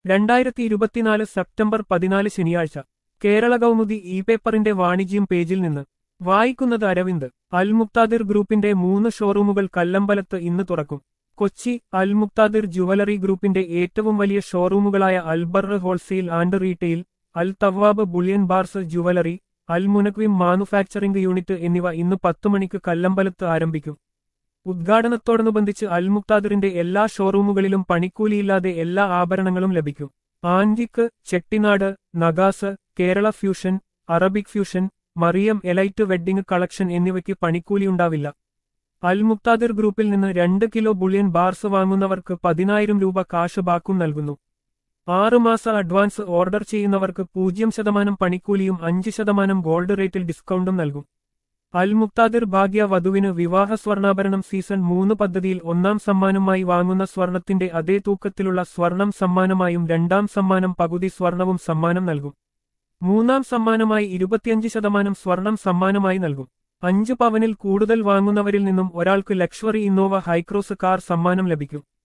രണ്ടായിരത്തി ഇരുപത്തിനാല് സെപ്റ്റംബർ പതിനാല് ശനിയാഴ്ച കേരള കൗമുദി ഇ പേപ്പറിന്റെ വാണിജ്യം പേജിൽ നിന്ന് വായിക്കുന്നത് അരവിന്ദ് അൽ മുക്താദിർ ഗ്രൂപ്പിന്റെ മൂന്ന് ഷോറൂമുകൾ കല്ലമ്പലത്ത് ഇന്ന് തുറക്കും കൊച്ചി അൽ മുക്താദിർ ജുവലറി ഗ്രൂപ്പിന്റെ ഏറ്റവും വലിയ ഷോറൂമുകളായ Albar wholesale and retail Al Tawab bullion bars jewellery Al Munaqim manufacturing unit എന്നിവ ഇന്ന് പത്ത് മണിക്ക് കല്ലമ്പലത്ത് ആരംഭിക്കും ഉദ്ഘാടനത്തോടനുബന്ധിച്ച് അൽ മുക്താദിറിന്റെ എല്ലാ ഷോറൂമുകളിലും പണിക്കൂലിയില്ലാതെ എല്ലാ ആഭരണങ്ങളും ലഭിക്കും antique Chettinad Nagas Kerala fusion Arabic fusion Mariyam elite wedding collection എന്നിവയ്ക്ക് പണിക്കൂലിയുണ്ടാവില്ല അൽ മുക്താദിർ ഗ്രൂപ്പിൽ നിന്ന് രണ്ട് കിലോ ബുള്ളിയൻ ബാർസ് വാങ്ങുന്നവർക്ക് പതിനായിരം രൂപ കാശ് ബാക്കും നൽകുന്നു ആറുമാസ അഡ്വാൻസ് ഓർഡർ ചെയ്യുന്നവർക്ക് പൂജ്യം ശതമാനം പണിക്കൂലിയും അഞ്ച് ശതമാനം ഗോൾഡ് റേറ്റിൽ ഡിസ്കൗണ്ടും നൽകും അൽ മുക്താദിർ ഭാഗ്യ വധുവിന് വിവാഹ സ്വർണ്ണാഭരണം സീസൺ മൂന്ന് പദ്ധതിയിൽ ഒന്നാം സമ്മാനമായി വാങ്ങുന്ന സ്വർണത്തിന്റെ അതേ തൂക്കത്തിലുള്ള സ്വർണം സമ്മാനമായും രണ്ടാം സമ്മാനം പകുതി സ്വർണവും സമ്മാനം നൽകും മൂന്നാം സമ്മാനമായി ഇരുപത്തിയഞ്ച് ശതമാനം സ്വർണം സമ്മാനമായി നൽകും അഞ്ച് പവനിൽ കൂടുതൽ വാങ്ങുന്നവരിൽ നിന്നും ഒരാൾക്ക് ലക്ഷറി ഇന്നോവ ഹൈക്രോസ് കാർ സമ്മാനം ലഭിക്കും